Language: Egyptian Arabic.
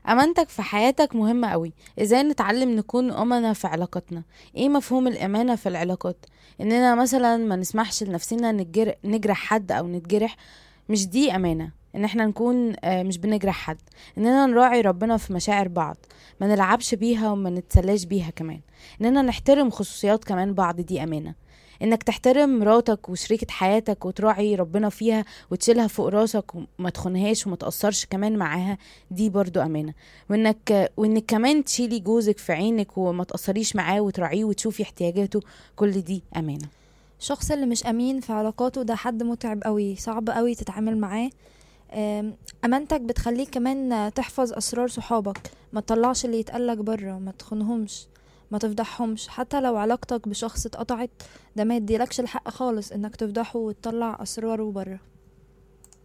امانتك في حياتك مهمة قوي ازاي نتعلم نكون امنا في علاقاتنا ايه مفهوم الامانة في العلاقات اننا مثلا ما نسمحش لنفسنا نجر... نجرح حد او نتجرح مش دي امانة ان احنا نكون آه، مش بنجرح حد اننا نراعي ربنا في مشاعر بعض ما نلعبش بيها وما نتسلاش بيها كمان اننا نحترم خصوصيات كمان بعض دي امانة انك تحترم مراتك وشريكة حياتك وتراعي ربنا فيها وتشيلها فوق راسك وما تخونهاش وما تأثرش كمان معاها دي برضو امانة وانك وانك كمان تشيلي جوزك في عينك وما تأثريش معاه وتراعيه وتشوفي احتياجاته كل دي امانة الشخص اللي مش امين في علاقاته ده حد متعب قوي صعب قوي تتعامل معاه آم، امانتك بتخليك كمان تحفظ اسرار صحابك ما تطلعش اللي يتقالك بره ما تخونهمش ما تفضحهمش حتى لو علاقتك بشخص اتقطعت ده ما يديلكش الحق خالص انك تفضحه وتطلع اسراره بره